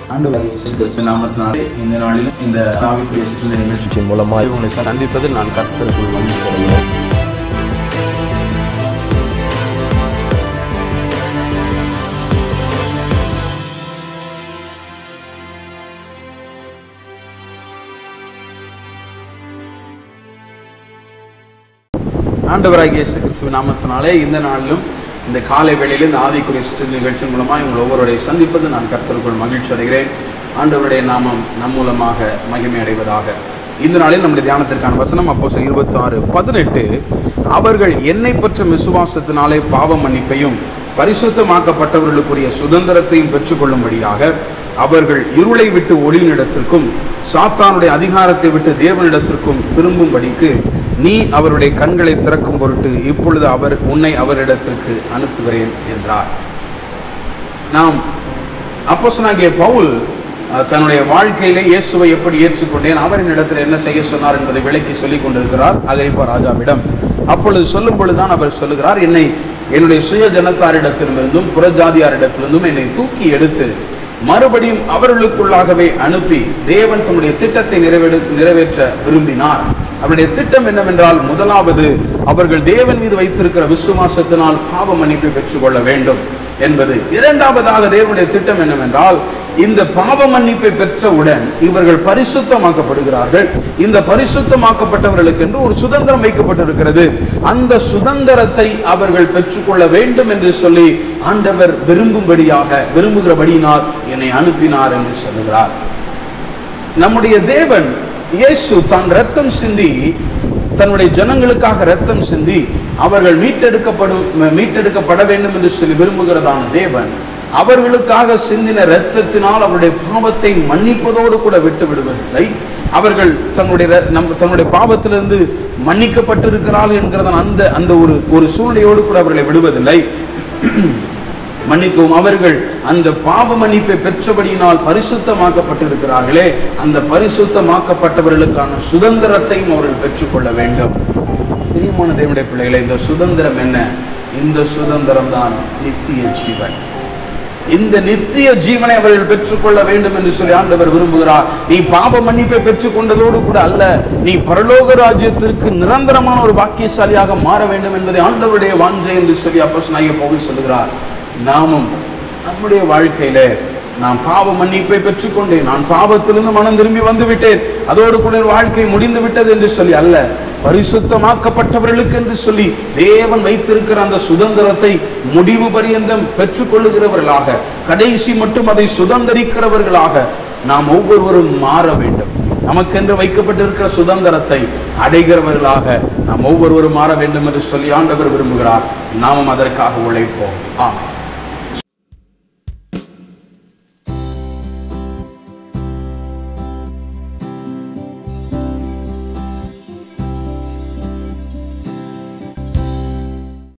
ஆண்டவர் இயேசு கிறிஸ்து நாமத்தினாலே இந்த நாளிலும் இந்த ஆவிக்குரிய சுற்றுலா நிகழ்ச்சி நிகழ்ச்சியின் மூலமாக உங்களை சந்திப்பதில் நான் கர்த்தருக்குள் மகிழ்ச்சி அடைகிறேன் ஆண்டவராகிய இயேசு கிறிஸ்துவின் நாமத்தினாலே இந்த நாளிலும் இந்த காலை வேளையில் இந்த ஆவிக்குரிய சுற்று நிகழ்ச்சி மூலமாக உங்கள் ஒவ்வொருவரை சந்திப்பது நான் கர்த்தருக்குள் மகிழ்ச்சி அடைகிறேன் ஆண்டவருடைய நாமம் நம் மூலமாக மகிமை அடைவதாக இந்த நாளில் நம்முடைய தியானத்திற்கான வசனம் அப்போ இருபத்தி ஆறு பதினெட்டு அவர்கள் என்னை பற்ற விசுவாசத்தினாலே பாவ மன்னிப்பையும் பரிசுத்தமாக்கப்பட்டவர்களுக்குரிய சுதந்திரத்தையும் பெற்றுக்கொள்ளும்படியாக அவர்கள் இருளை விட்டு ஒளியினிடத்திற்கும் சாத்தானுடைய அதிகாரத்தை விட்டு தேவனிடத்திற்கும் திரும்பும்படிக்கு நீ அவருடைய கண்களை திறக்கும் பொருட்டு இப்பொழுது அவர் உன்னை அவரிடத்திற்கு அனுப்புகிறேன் என்றார் நாம் அப்போஸ்தலனாகிய பவுல் அஹ், தன்னுடைய வாழ்க்கையிலே இயேசுவை எப்படி ஏற்றுக்கொண்டேன் அவரின் இடத்தில் என்ன செய்ய சொன்னார் என்பதை விளக்கி சொல்லிக் கொண்டிருக்கிறார் அகரிப்பா ராஜாவிடம் அப்பொழுது சொல்லும் பொழுதுதான் அவர் சொல்லுகிறார் என்னை என்னுடைய சுய ஜனத்தாரிடத்திலிருந்தும் புறஜாதியாரிடத்திலிருந்தும் என்னை தூக்கி எடுத்து மறுபடியும் அவர்களுக்குள்ளாகவே அனுப்பி தேவன் தம்முடைய திட்டத்தை நிறைவேறு நிறைவேற்ற விரும்பினார் அவருடைய திட்டம் என்னவென்றால் முதலாவது அவர்கள் தேவன் மீது வைத்திருக்கிற விசுவாசத்தினால் பாவ மன்னிப்பை பெற்றுக்கொள்ள வேண்டும் என்பது இரண்டாவதாக தேவனுடைய திட்டம் என்னவென்றால் இந்த பாவ மன்னிப்பை பெற்றவுடன் இவர்கள் பரிசுத்தமாக்கப்படுகிறார்கள் இந்த பரிசுத்தமாக்கப்பட்டவர்களுக்கு என்று ஒரு சுதந்திரம் வைக்கப்பட்டிருக்கிறது அந்த சுதந்திரத்தை அவர்கள் பெற்றுக்கொள்ள வேண்டும் என்று சொல்லி ஆண்டவர் விரும்பும்படியாக விரும்புகிறபடியினால் என்னை அனுப்பினார் என்று சொல்லுகிறார் நம்முடைய தேவன் இயேசு தான் ரத்தம் சிந்தி தன்னுடைய ஜனங்களுக்காக ரத்தம் சிந்தி அவர்கள் மீட்டெடுக்கப்படும் மீட்டெடுக்கப்பட வேண்டும் என்று சொல்லி விரும்புகிறதான தேவன் அவர்களுக்காக சிந்தின இரத்தத்தினால் அவருடைய பாவத்தை மன்னிப்பதோடு கூட விட்டு விடுவதில்லை அவர்கள் தன்னுடைய ர- நம் தன்னுடைய பாவத்திலிருந்து மன்னிக்கப்பட்டிருக்கிறார்கள் என்கிறதான அந்த அந்த ஒரு ஒரு சூழ்நிலையோடு கூட அவர்களை விடுவதில்லை மன்னிக்கவும் அவர்கள் அந்த பாவ மன்னிப்பை பெற்றபடியினால் பரிசுத்தமாக்கப்பட்டிருக்கிறார்களே அந்த பரிசுத்தமாக்கப்பட்டவர்களுக்கான சுதந்திரத்தையும் அவர்கள் பெற்றுக்கொள்ள வேண்டும் பிரியமான தேவனுடைய பிள்ளைகளை இந்த சுதந்திரம் என்ன இந்த சுதந்திரம் தான் நித்திய ஜீவன் இந்த நித்திய ஜீவனை அவர்கள் பெற்றுக்கொள்ள வேண்டும் என்று சொல்லி ஆண்டவர் விரும்புகிறார் நீ பாவ மன்னிப்பை பெற்றுக்கொண்டதோடு கூட அல்ல நீ பரலோக ராஜ்யத்திற்கு நிரந்தரமான ஒரு பாக்கியசாலியாக மாற வேண்டும் என்பதை ஆண்டவருடைய வாஞ்சை என்று சொல்லி அப்போஸ் பவுல் சொல்லுகிறார் நாமும் நம்முடைய வாழ்க்கையில நான் பாவ மன்னிப்பை பெற்றுக்கொண்டேன் நான் பாவத்திலிருந்து மனம் திரும்பி வந்து விட்டேன் அதோடு கூட என் வாழ்க்கை முடிந்து விட்டது என்று சொல்லி அல்ல பரிசுத்தமாக்கப்பட்டவர்களுக்கு என்று சொல்லி தேவன் வைத்திருக்கிற அந்த சுதந்திரத்தை முடிவு பரியந்தம் பெற்றுக்கொள்ளுகிறவர்களாக கடைசி மட்டும் அதை சுதந்திரிக்கிறவர்களாக நாம் ஒவ்வொருவரும் மாற வேண்டும் நமக்கென்று வைக்கப்பட்டிருக்கிற சுதந்திரத்தை அடைகிறவர்களாக நாம் ஒவ்வொருவரும் மாற வேண்டும் என்று சொல்லி ஆண்டவர் விரும்புகிறார் நாமும் அதற்காக உழைப்போம் ஆமென்